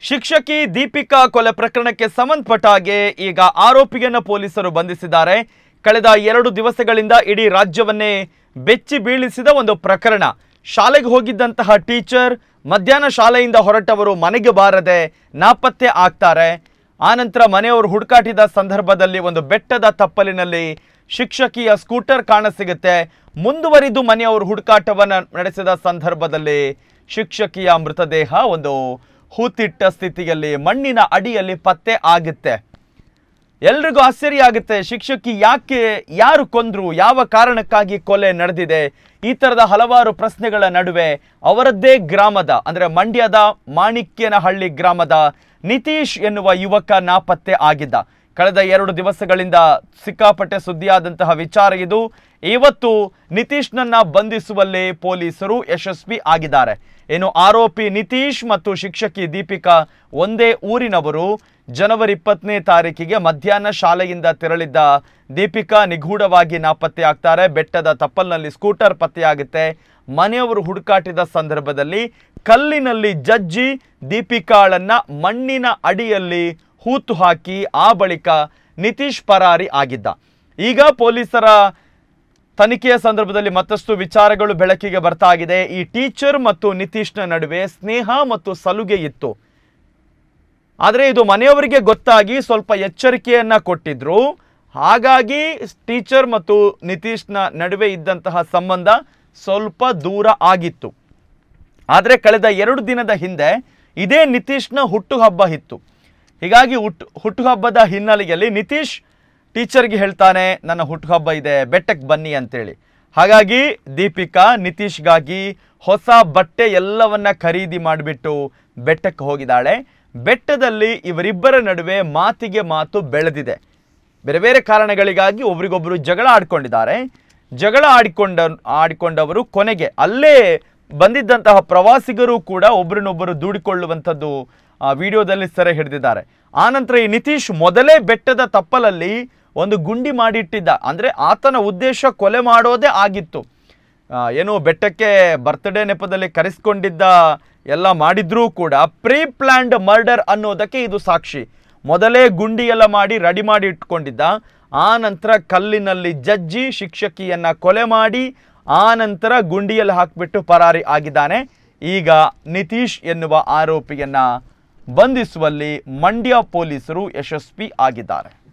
ಶಿಕ್ಷಕಿ ದೀಪಿಕಾ ಕೊಲೆ ಪ್ರಕರಣಕ್ಕೆ ಸಂಬಂಧಪಟ್ಟ ಹಾಗೆ ಈಗ ಆರೋಪಿಯನ್ನು ಪೊಲೀಸರು ಬಂಧಿಸಿದ್ದಾರೆ ಕಳೆದ ಎರಡು ದಿವಸಗಳಿಂದ ಇಡೀ ರಾಜ್ಯವನ್ನೇ ಬೆಚ್ಚಿ ಬೀಳಿಸಿದ ಒಂದು ಪ್ರಕರಣ ಶಾಲೆಗೆ ಹೋಗಿದ್ದಂತಹ ಟೀಚರ್ ಮಧ್ಯಾಹ್ನ ಶಾಲೆಯಿಂದ ಹೊರಟವರು ಮನೆಗೆ ಬಾರದೆ ನಾಪತ್ತೆ ಆಗ್ತಾರೆ ಆನಂತರ ಮನೆಯವರು ಹುಡುಕಾಟಿದ ಸಂದರ್ಭದಲ್ಲಿ ಒಂದು ಬೆಟ್ಟದ ತಪ್ಪಲಿನಲ್ಲಿ ಶಿಕ್ಷಕಿಯ ಸ್ಕೂಟರ್ ಕಾಣಸಿಗುತ್ತೆ ಮುಂದುವರಿದು ಮನೆಯವರು ಹುಡುಕಾಟವನ್ನು ನಡೆಸಿದ ಸಂದರ್ಭದಲ್ಲಿ ಶಿಕ್ಷಕಿಯ ಮೃತದೇಹ ಒಂದು ಹೂತಿಟ್ಟ ಸ್ಥಿತಿಯಲ್ಲಿ ಮಣ್ಣಿನ ಅಡಿಯಲ್ಲಿ ಪತ್ತೆ ಆಗುತ್ತೆ ಎಲ್ರಿಗೂ ಆಶ್ಚರ್ಯ ಆಗುತ್ತೆ ಶಿಕ್ಷಕಿ ಯಾಕೆ ಯಾರು ಕೊಂದ್ರು ಯಾವ ಕಾರಣಕ್ಕಾಗಿ ಕೊಲೆ ನಡೆದಿದೆ ಈ ತರದ ಹಲವಾರು ಪ್ರಶ್ನೆಗಳ ನಡುವೆ ಅವರದ್ದೇ ಗ್ರಾಮದ ಅಂದ್ರೆ ಮಂಡ್ಯದ ಮಾಣಿಕ್ಯನಹಳ್ಳಿ ಗ್ರಾಮದ ನಿತೀಶ್ ಎನ್ನುವ ಯುವಕ ನಾಪತ್ತೆ ಆಗಿದ್ದ ಕಳೆದ ಎರಡು ದಿವಸಗಳಿಂದ ಸಿಕ್ಕಾಪಟ್ಟೆ ಸುದ್ದಿಯಾದಂತಹ ವಿಚಾರ ಇದು ಇವತ್ತು ನಿತೀಶ್ನನ್ನ ಬಂಧಿಸುವಲ್ಲಿ ಪೊಲೀಸರು ಯಶಸ್ವಿ ಆಗಿದ್ದಾರೆ ಏನು ಆರೋಪಿ ನಿತೀಶ್ ಮತ್ತು ಶಿಕ್ಷಕಿ ದೀಪಿಕಾ ಒಂದೇ ಊರಿನವರು ಜನವರಿ ಇಪ್ಪತ್ತನೇ ತಾರೀಕಿಗೆ ಮಧ್ಯಾಹ್ನ ಶಾಲೆಯಿಂದ ತೆರಳಿದ್ದ ದೀಪಿಕಾ ನಿಗೂಢವಾಗಿ ನಾಪತ್ತೆ ಆಗ್ತಾರೆ ಬೆಟ್ಟದ ತಪ್ಪಲ್ನಲ್ಲಿ ಸ್ಕೂಟರ್ ಪತ್ತೆಯಾಗುತ್ತೆ ಮನೆಯವರು ಹುಡುಕಾಟಿದ ಸಂದರ್ಭದಲ್ಲಿ ಕಲ್ಲಿನಲ್ಲಿ ಜಜ್ಜಿ ದೀಪಿಕಾಳನ್ನ ಮಣ್ಣಿನ ಅಡಿಯಲ್ಲಿ ಹೂತು ಹಾಕಿ ಆ ಬಳಿಕ ನಿತೀಶ್ ಪರಾರಿ ಆಗಿದ್ದ ಈಗ ಪೊಲೀಸರ ತನಿಖೆಯ ಸಂದರ್ಭದಲ್ಲಿ ಮತ್ತಷ್ಟು ವಿಚಾರಗಳು ಬೆಳಕಿಗೆ ಬರ್ತಾ ಇದೆ ಈ ಟೀಚರ್ ಮತ್ತು ನಿತೀಶ್ನ ನಡುವೆ ಸ್ನೇಹ ಮತ್ತು ಸಲುಗೆ ಇತ್ತು ಆದರೆ ಇದು ಮನೆಯವರಿಗೆ ಗೊತ್ತಾಗಿ ಸ್ವಲ್ಪ ಎಚ್ಚರಿಕೆಯನ್ನ ಕೊಟ್ಟಿದ್ರು ಹಾಗಾಗಿ ಟೀಚರ್ ಮತ್ತು ನಿತೀಶ್ನ ನಡುವೆ ಇದ್ದಂತಹ ಸಂಬಂಧ ಸ್ವಲ್ಪ ದೂರ ಆಗಿತ್ತು ಆದರೆ ಕಳೆದ ಎರಡು ದಿನದ ಹಿಂದೆ ಇದೇ ನಿತೀಶ್ನ ಹುಟ್ಟುಹಬ್ಬ ಇತ್ತು ಹೀಗಾಗಿ ಹುಟ್ಟು ಹುಟ್ಟುಹಬ್ಬದ ಹಿನ್ನೆಲೆಯಲ್ಲಿ ನಿತೀಶ್ ಟೀಚರ್ಗೆ ಹೇಳ್ತಾನೆ ನನ್ನ ಹುಟ್ಟುಹಬ್ಬ ಇದೆ ಬೆಟ್ಟಕ್ಕೆ ಬನ್ನಿ ಅಂತೇಳಿ ಹಾಗಾಗಿ ದೀಪಿಕಾ ನಿತೀಶ್ಗಾಗಿ ಹೊಸ ಬಟ್ಟೆ ಎಲ್ಲವನ್ನ ಖರೀದಿ ಮಾಡಿಬಿಟ್ಟು ಬೆಟ್ಟಕ್ಕೆ ಹೋಗಿದ್ದಾಳೆ ಬೆಟ್ಟದಲ್ಲಿ ಇವರಿಬ್ಬರ ನಡುವೆ ಮಾತಿಗೆ ಮಾತು ಬೆಳೆದಿದೆ ಬೇರೆ ಬೇರೆ ಕಾರಣಗಳಿಗಾಗಿ ಒಬ್ರಿಗೊಬ್ರು ಜಗಳ ಆಡ್ಕೊಂಡಿದ್ದಾರೆ ಜಗಳ ಆಡಿಕೊಂಡ ಆಡಿಕೊಂಡವರು ಕೊನೆಗೆ ಅಲ್ಲೇ ಬಂದಿದ್ದಂತಹ ಪ್ರವಾಸಿಗರು ಕೂಡ ಒಬ್ರನ್ನೊಬ್ಬರು ದೂಡಿಕೊಳ್ಳುವಂಥದ್ದು ಆ ವಿಡಿಯೋದಲ್ಲಿ ಸೆರೆ ಹಿಡಿದಿದ್ದಾರೆ ಆನಂತರ ಈ ನಿತೀಶ್ ಮೊದಲೇ ಬೆಟ್ಟದ ತಪ್ಪಲಲ್ಲಿ ಒಂದು ಗುಂಡಿ ಮಾಡಿಟ್ಟಿದ್ದ ಅಂದರೆ ಆತನ ಉದ್ದೇಶ ಕೊಲೆ ಮಾಡೋದೇ ಆಗಿತ್ತು ಆ, ಏನು ಬೆಟ್ಟಕ್ಕೆ ಬರ್ತ್ಡೇ ನೆಪದಲ್ಲಿ ಕರೆಸ್ಕೊಂಡಿದ್ದ ಎಲ್ಲ ಮಾಡಿದ್ರೂ ಕೂಡ ಪ್ರೀ ಪ್ಲ್ಯಾಂಡ್ ಮರ್ಡರ್ ಅನ್ನೋದಕ್ಕೆ ಇದು ಸಾಕ್ಷಿ ಮೊದಲೇ ಗುಂಡಿ ಎಲ್ಲ ಮಾಡಿ ರೆಡಿ ಮಾಡಿ ಇಟ್ಕೊಂಡಿದ್ದ ಆ ನಂತರ ಕಲ್ಲಿನಲ್ಲಿ ಜಜ್ಜಿ ಶಿಕ್ಷಕಿಯನ್ನ ಕೊಲೆ ಮಾಡಿ ಆ ನಂತರ ಗುಂಡಿಯಲ್ಲಿ ಹಾಕಿಬಿಟ್ಟು ಪರಾರಿ ಆಗಿದ್ದಾನೆ ಈಗ ನಿತೀಶ್ ಎನ್ನುವ ಆರೋಪಿಯನ್ನ ಬಂಧಿಸುವಲ್ಲಿ ಮಂಡ್ಯ ಪೊಲೀಸರು ಯಶಸ್ವಿ ಆಗಿದ್ದಾರೆ